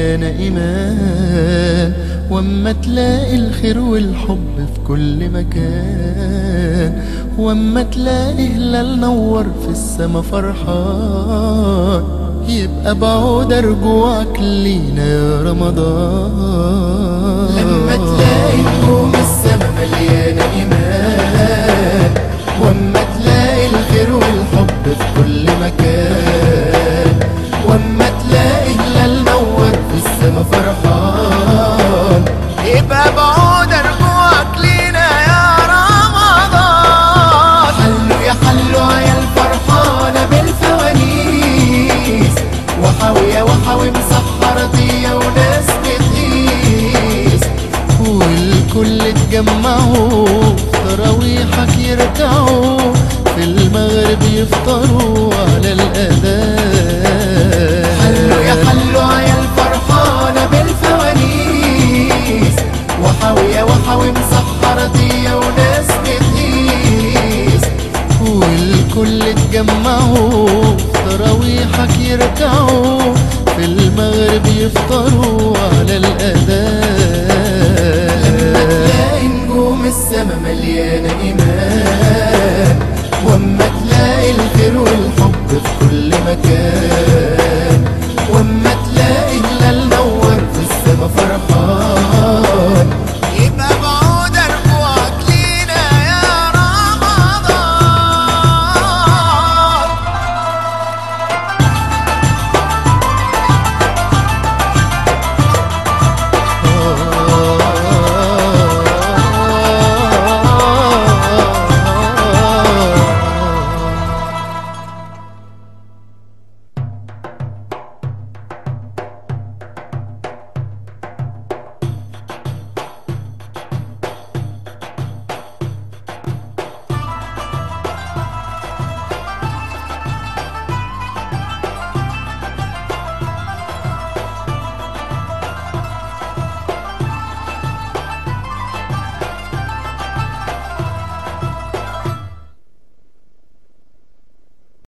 مليانة إيمان واما تلاقي الخير والحب في كل مكان واما تلاقي هلال نور في السما فرحان يبقى بعود رجوعك لينا يا رمضان لما تلاقي نجوم السما مليانة إيمان واما تلاقي الخير والحب في كل مكان واما تلاقي هلال نور في السما فرحان يبقى بعود رجوعك لينا يا رمضان حلوا يا حلوا يا الفرحانة بالفوانيس وحاوية وحاوي مسحرتية وناس بتقيس والكل اتجمعوا تراويحك يرجعوا في المغرب يفطروا على الأذان حلوا يا حلوا يا الفرحانة بالفوانيس وحاوية وحاوي مسحرتية وناس بتقيس والكل اتجمعوا تراويحك يرجعوا في المغرب يفطروا على الأذان لما تلاقي نجوم السما مليانة إيمان واما تلاقي الخير والحب في كل مكان واما تلاقي هلال نور في السما فرحان